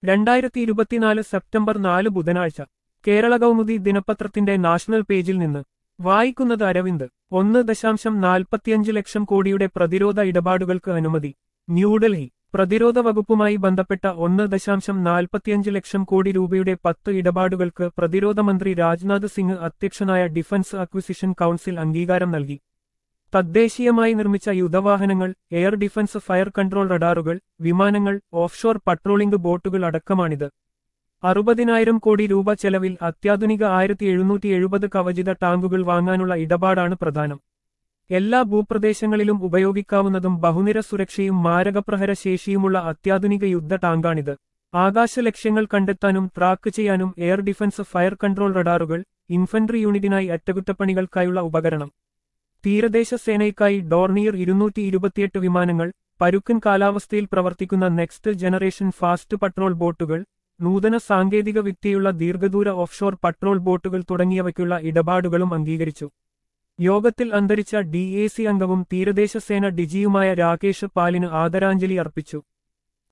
രണ്ടായിരത്തി ഇരുപത്തിനാല് സെപ്റ്റംബർ നാല് ബുധനാഴ്ച കേരള കൗമുദി ദിനപത്രത്തിന്റെ നാഷണൽ പേജിൽ നിന്ന് വായിക്കുന്നത് അരവിന്ദ് ഒന്ന് ദശാംശം നാൽപ്പത്തിയഞ്ച് ലക്ഷം കോടിയുടെ പ്രതിരോധ ഇടപാടുകൾക്ക് അനുമതി ന്യൂഡൽഹി പ്രതിരോധ വകുപ്പുമായി ബന്ധപ്പെട്ട ഒന്ന് ദശാംശം നാൽപ്പത്തിയഞ്ച് ലക്ഷം കോടി രൂപയുടെ പത്ത് ഇടപാടുകൾക്ക് പ്രതിരോധ മന്ത്രി രാജ്നാഥ് സിംഗ് അധ്യക്ഷനായ ഡിഫൻസ് അക്വിസിഷൻ കൗൺസിൽ അംഗീകാരം നൽകി തദ്ദേശീയമായി നിർമ്മിച്ച യുദ്ധവാഹനങ്ങൾ എയർ ഡിഫൻസ് ഫയർ കൺട്രോൾ റഡാറുകൾ വിമാനങ്ങൾ ഓഫ്ഷോർ പട്രോളിംഗ് ബോട്ടുകൾ അടക്കമാണിത് അറുപതിനായിരം കോടി രൂപ ചെലവിൽ അത്യാധുനിക ആയിരത്തി എഴുന്നൂറ്റി എഴുപത് കവചിത ടാങ്കുകൾ വാങ്ങാനുള്ള ഇടപാടാണ് പ്രധാനം എല്ലാ ഭൂപ്രദേശങ്ങളിലും ഉപയോഗിക്കാവുന്നതും ബഹുനിര സുരക്ഷയും മാരകപ്രഹര ശേഷിയുമുള്ള അത്യാധുനിക യുദ്ധ ടാങ്കാണിത് ആകാശ ലക്ഷ്യങ്ങൾ കണ്ടെത്താനും ട്രാക്ക് ചെയ്യാനും എയർ ഡിഫൻസ് ഫയർ കൺട്രോൾ റഡാറുകൾ ഇൻഫൻട്രി യൂണിറ്റിനായി അറ്റകുറ്റപ്പണികൾക്കായുള്ള ഉപകരണം തീരദേശ സേനയ്ക്കായി ഡോർണിയർ ഇരുന്നൂറ്റി ഇരുപത്തിയെട്ട് വിമാനങ്ങൾ പരുക്കൻ കാലാവസ്ഥയിൽ പ്രവർത്തിക്കുന്ന നെക്സ്റ്റ് ജനറേഷൻ ഫാസ്റ്റ് പട്രോൾ ബോട്ടുകൾ നൂതന സാങ്കേതിക വിദ്യയുള്ള ദീർഘദൂര ഓഫ്ഷോർ പട്രോൾ ബോട്ടുകൾ തുടങ്ങിയവയ്ക്കുള്ള ഇടപാടുകളും അംഗീകരിച്ചു യോഗത്തിൽ അന്തരിച്ച ഡി എ സി അംഗവും തീരദേശ സേന ഡിജിയുമായ രാകേഷ് പാലിന് ആദരാഞ്ജലി അർപ്പിച്ചു